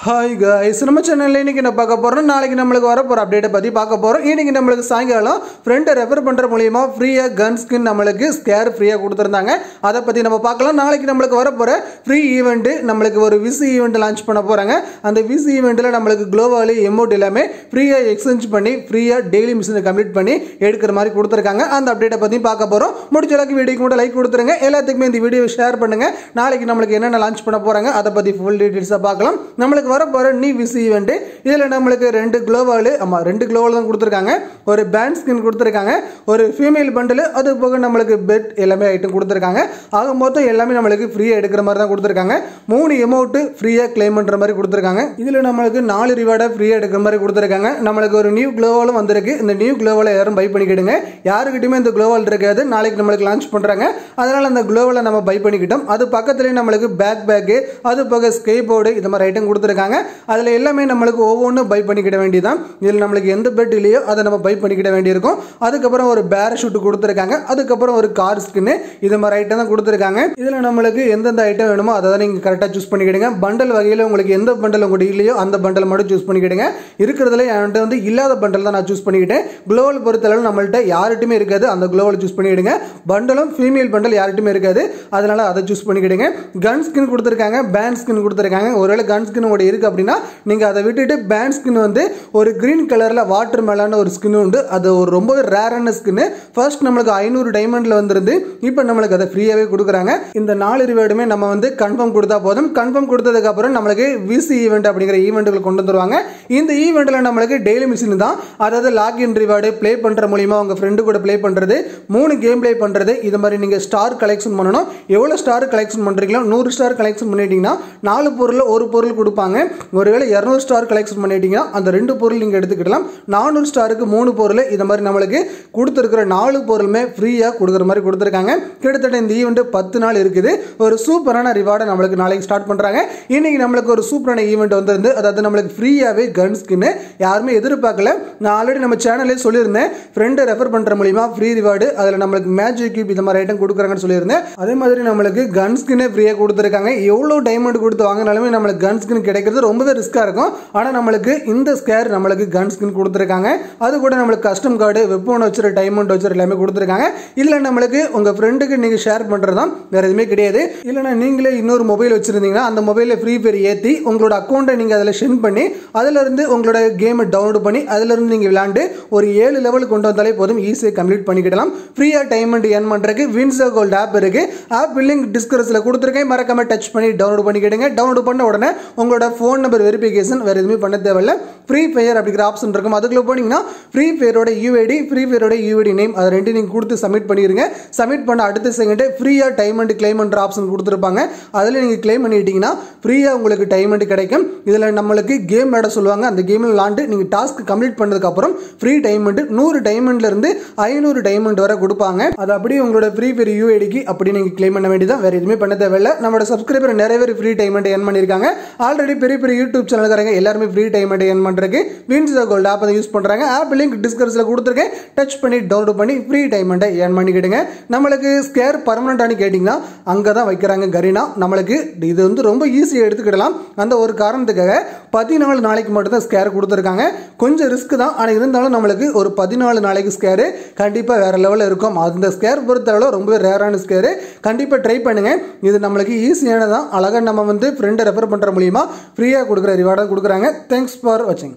hi guys நம்ம சேனலில் இன்னைக்கு என்ன பார்க்க போகிறோம் நாளைக்கு நம்மளுக்கு வர போகிற அப்டேட்டை பற்றி பார்க்க போகிறோம் இன்னைக்கு நம்மளுக்கு சாயங்காலம் ஃப்ரெண்டை ரெஃபர் பண்ணுற மூலியமா ஃப்ரீயாக கன் ஸ்கின் நம்மளுக்கு ஸ்கேர் ஃப்ரீயாக கொடுத்துருந்தாங்க அதை பற்றி நம்ம பார்க்கலாம் நாளைக்கு நம்மளுக்கு வர போகிற ஃப்ரீ ஈவெண்ட்டு நம்மளுக்கு ஒரு விசி ஈவெண்ட் லான்ச் பண்ண போகிறாங்க அந்த விசி ஈவெண்ட்டில் நம்மளுக்கு குளோவாலி எமௌண்ட் எல்லாமே ஃப்ரீயாக எக்ஸ்சேஞ்ச் பண்ணி ஃப்ரீயாக டெய்லி மிஷினை கம்ப்ளீட் பண்ணி எடுக்கிற மாதிரி கொடுத்துருக்காங்க அந்த அப்டேட்டை பற்றி பார்க்க போகிறோம் முடிஞ்ச அளவுக்கு வீடியோக்கு மட்டும் லைக் கொடுத்துருங்க எல்லாத்துக்குமே இந்த வீடியோ ஷேர் பண்ணுங்க நாளைக்கு நம்மளுக்கு என்னென்ன லான்ச் பண்ண போகிறாங்க அதை பற்றி ஃபுல் டீட்டெயில்ஸாக பார்க்கலாம் நம்மளுக்கு வர போகிற நீ விசி ஈவெண்ட் இதில் நம்மளுக்கு ரெண்டு குளோவால் ஆமாம் ரெண்டு குளோவால் தான் கொடுத்துருக்காங்க ஒரு பேண்ட் ஸ்கின் கொடுத்துருக்காங்க ஒரு ஃபீமேல் பண்டில் அது போக நம்மளுக்கு பெட் எல்லாமே ஐட்டம் கொடுத்துருக்காங்க ஆக மொத்தம் எல்லாமே நம்மளுக்கு ஃப்ரீயாக எடுக்கிற மாதிரி தான் கொடுத்துருக்காங்க மூணு எமௌண்ட்டு ஃப்ரீயாக கிளைம் பண்ணுற மாதிரி கொடுத்துருக்காங்க இதில் நம்மளுக்கு நாலு ரிவார்டை ஃப்ரீயாக எடுக்கிற மாதிரி கொடுத்துருக்காங்க நம்மளுக்கு ஒரு நியூ குளோவாலும் வந்திருக்கு இந்த நியூ குளோவால் யாரும் பை பண்ணிக்கிடுங்க யாருக்கிட்டையுமே இந்த குளோவால் இருக்காது நாளைக்கு நம்மளுக்கு லான்ச் பண்ணுறாங்க அதனால் அந்த குளோவாலை நம்ம பை பண்ணிக்கிட்டோம் அது பக்கத்துலேயே நம்மளுக்கு பேக் பேக்கு அது போக ஸ்கே போர்டு இது மாதிரி ஐட்டம் கொடுத்துருக்காங்க அதில் எல்லாமே நம்மளுக்கு ஒவ்வொன்றும் பை பண்ணிக்கிட வேண்டியதான் இதில் நம்மளுக்கு எந்த பெட் இல்லையோ அதை நம்ம பை பண்ணிக்கிட வேண்டியிருக்கும் அதுக்கப்புறம் ஒரு பேரஷூட் கொடுத்துருக்காங்க அதுக்கப்புறம் ஒரு கார் ஸ்கின்னு இது மாதிரி ஐட்டம் தான் கொடுத்துருக்காங்க இதில் நம்மளுக்கு எந்தெந்த ஐட்டம் வேணுமோ அதை தான் நீங்கள் கரெக்டாக சூஸ் பண்ணிக்கிடுங்க பண்டல் வகையில் உங்களுக்கு எந்த பண்டல் உங்கள்கிட்ட இல்லையோ அந்த பண்டல் மட்டும் சூஸ் பண்ணிக்கிடுங்க இருக்கிறதுல என்கிட்ட வந்து இல்லாத பண்டல் தான் நான் சூஸ் பண்ணிக்கிட்டேன் குளோவல் பொறுத்தளவு நம்மள்ட்ட யார்கிட்டுமே இருக்காது அந்த குளோவல் சூஸ் பண்ணிக்கிடுங்க பண்டலும் ஃபீமேல் பண்டல் யார்கிட்டுமே இருக்காது அதனால அதை சூஸ் பண்ணிக்கிடுங்க கன் ஸ்கின் கொடுத்துருக்காங்க பேண்ட் ஸ்கின் கொடுத்துருக்காங்க ஒருவேளை கன் ஸ்கின் உங்கள்கிட்ட இருக்கு அப்படின்னா நீங்கள் அதை விட்டுட்டு பேண்ட் ஸ்கின் வந்து ஒரு கிரீன் கலரில் வாட்டர் மேலான ஒரு ஸ்கின் உண்டு அது ஒரு ரொம்பவே ரேரான ஸ்கின்னு ஃபர்ஸ்ட் நம்மளுக்கு ஐநூறு டைமண்டில் வந்துருந்து இப்போ நம்மளுக்கு அதை ஃப்ரீயாகவே கொடுக்குறாங்க இந்த நாலு ரிவார்டுமே நம்ம வந்து கன்ஃபார்ம் கொடுத்தா போதும் கன்ஃபார்ம் கொடுத்ததுக்கப்புறம் நம்மளுக்கு விசி ஈவெண்ட் அப்படிங்கிற ஈவெண்ட்டுகள் கொண்டு வந்துருவாங்க இந்த ஈவெண்ட்டில் நம்மளுக்கு டெய்லி மிஷின் தான் அதாவது லாக்இன் ரிவார்டு ப்ளே பண்ணுற மூலியமா உங்கள் ஃப்ரெண்டு கூட ப்ளே பண்ணுறது மூணு கேம் ப்ளே பண்ணுறது இது மாதிரி நீங்கள் ஸ்டார் கலெக்ஷன் பண்ணணும் எவ்வளோ ஸ்டார் கலெக்ஷன் பண்ணுறீங்களோ நூறு ஸ்டார் கலெக்ஷன் பண்ணிட்டீங்கன்னா நாலு பொருள் ஒரு பொருள் கொடுப்பாங்க ஒருவேளை இரநூறு ஸ்டார் கலெக்ஷன் பண்ணிட்டீங்கன்னா அந்த ரெண்டு பொருள் நீங்கள் எடுத்துக்கிடலாம் நானூறு ஸ்டாருக்கு மூணு பொருள் இது மாதிரி நம்மளுக்கு கொடுத்துருக்கிற நாலு பொருளுமே ஃப்ரீயாக கொடுக்குற மாதிரி கொடுத்துருக்காங்க கிட்டத்தட்ட இந்த ஈவெண்ட் பத்து நாள் இருக்குது ஒரு சூப்பரான ரிவார்டை நம்மளுக்கு நாளைக்கு ஸ்டார்ட் பண்ணுறாங்க இன்னைக்கு நம்மளுக்கு ஒரு சூப்பரான ஈவெண்ட் வந்திருந்து அதாவது நம்மளுக்கு ஃப்ரீயாகவே கன் ஸ்கின்னு யாருமே எதிர்பார்க்கல நான் ஆல்ரெடி நம்ம சேனல்லே சொல்லியிருந்தேன் ஃப்ரெண்டை ரெஃபர் பண்ணுற மூலியமா ஃப்ரீ ரிவார்டு அதில் நம்மளுக்கு மேஜிக் கியூப் இந்த மாதிரி ஐட்டம் கொடுக்குறாங்கன்னு சொல்லியிருந்தேன் அதே மாதிரி நம்மளுக்கு கன் ஸ்கின்னே ஃப்ரீயாக கொடுத்துருக்காங்க எவ்வளோ டைமண்ட் கொடுத்து வாங்கினாலுமே நம்மளுக்கு கன் ஸ்கின் கிடைக்கிறது ரொம்பவே ரிஸ்க்காக இருக்கும் ஆனால் நம்மளுக்கு இந்த ஸ்கேர் நம்மளுக்கு கன் ஸ்கின் கொடுத்துருக்காங்க அது கூட நம்மளுக்கு கஸ்டம் கார்டு வெப்போன் வச்சுரு டைமண்ட் வச்சுரு எல்லாமே கொடுத்துருக்காங்க இதில் நம்மளுக்கு உங்கள் ஃப்ரெண்டுக்கு நீங்கள் ஷேர் பண்ணுறது தான் வேறு எதுவுமே கிடையாது இல்லைனா நீங்களே இன்னொரு மொபைல் வச்சுருந்தீங்கன்னா அந்த மொபைலில் ஃப்ரீ ஃபயர் ஏற்றி உங்களோட அக்கௌண்ட்டை நீங்கள் அதில் சென்ட் பண்ணி அதிலிருந்து உங்களோட கேமை டவுன்லோட் பண்ணி அதிலிருந்து நீங்கள் விளாண்டு ஒரு ஏழு லெவல் கொண்டு வந்தாலே போதும் ஈஸியாக கம்ப்ளீட் பண்ணிக்கிடலாம் ஃப்ரீயாக டைமண்ட் ஏர்ன் பண்ணுறதுக்கு வின்சோ கோல்ட் ஆப் இருக்குது ஆப் லிங்க் டிஸ்கிரிப்ஷனில் கொடுத்துருக்கேன் மறக்காம டச் பண்ணி டவுன்லோட் பண்ணிக்கிடுங்க டவுன்லோட் பண்ண உடனே உங்களோட ஃபோன் நம்பர் வெரிஃபிகேஷன் வேறு எதுவுமே பண்ண தேவையில்ல ஃப்ரீ ஃபயர் அப்படிங்கிற ஆப்ஷன் இருக்கும் அதுக்குள்ள போனீங்கன்னா ஃப்ரீ ஃபயரோட யூஐடி ஃப்ரீ ஃபயரோட யூஐடி நேம் அதை ரெண்டு நீங்கள் கொடுத்து சப்மிட் பண்ணிடுங்க சப்மிட் பண்ண அடுத்த செகண்டே ஃப்ரீயாக டைமண்ட் கிளைம் பண்ணுற ஆப்ஷன் கொடுத்துருப்பாங்க அதில் நீங்கள் கிளைம் பண்ணிட்டீங்கன்னா ஃப்ரீயாக உங்களுக்கு டைமண்ட் கிடைக்கும் இதில் நம்மளுக்கு கேம் விளையாட சொல்லுவாங்க அந்த கேமில் விளாண்டு நீங்கள் டாஸ்க் கம்ப்ளீட் பண்ணதுக்கப்புறம் ஃப்ரீ டைமண்ட் நூறு டைமண்ட்லேருந்து ஐநூறு டைமண்ட் வரை கொடுப்பாங்க அது அப்படியே உங்களோட ஃப்ரீ ஃபயர் யூஐடிக்கு அப்படி நீங்கள் கிளைம் பண்ண வேண்டியதான் வேறு எதுவுமே பண்ண தேவையில்லை நம்மளோட சப்ஸ்கிரைபர் நிறைய பேர் ஃப்ரீ டைமண்ட் ஏர்ன் பண்ணியிருக்காங்க ஆல்ரெடி பெரிய பெரிய யூடியூப் சேனல்காரங்க எல்லாருமே ஃப்ரீ டைமண்ட் ஏர்ன் பண்ணுறதுக்கு வின்ஸ் கோல்ட் ஆப் அதை யூஸ் பண்ணுறாங்க ஆப் லிங்க் டிஸ்கிரிப்ஷனில் கொடுத்துருக்கேன் டச் பண்ணி டவுன்லோட் பண்ணி ஃப்ரீ டைமண்ட்டை ஏர்ன் பண்ணிக்கிடுங்க நம்மளுக்கு ஸ்கேர் பர்மனண்டானு கேட்டிங்கன்னா அங்கே தான் வைக்கிறாங்க கரீனா நம்மளுக்கு இது வந்து ரொம்ப ஈஸியாக எடுத்துக்கிடலாம் அந்த ஒரு காரணத்துக்காக பதினாலு நாளைக்கு மட்டும்தான் ஸ்கேர் கொடுத்துருக்காங்க கொஞ்சம் ரிஸ்க் தான் ஆனால் இருந்தாலும் நம்மளுக்கு ஒரு பதினாலு நாளைக்கு ஸ்கேரு கண்டிப்பாக வேறு லெவலில் இருக்கும் அந்த ஸ்கேர் பொறுத்தளவு ரொம்பவே ரேரான ஸ்கேரு கண்டிப்பாக ட்ரை பண்ணுங்கள் இது நம்மளுக்கு ஈஸியானதான் அழகாக நம்ம வந்து ஃப்ரெண்டை ரெஃபர் பண்ணுற மூலியமாக ஃப்ரீயாக கொடுக்குற ரிவார்டாக கொடுக்குறாங்க தேங்க்ஸ் ஃபார் வாட்சிங்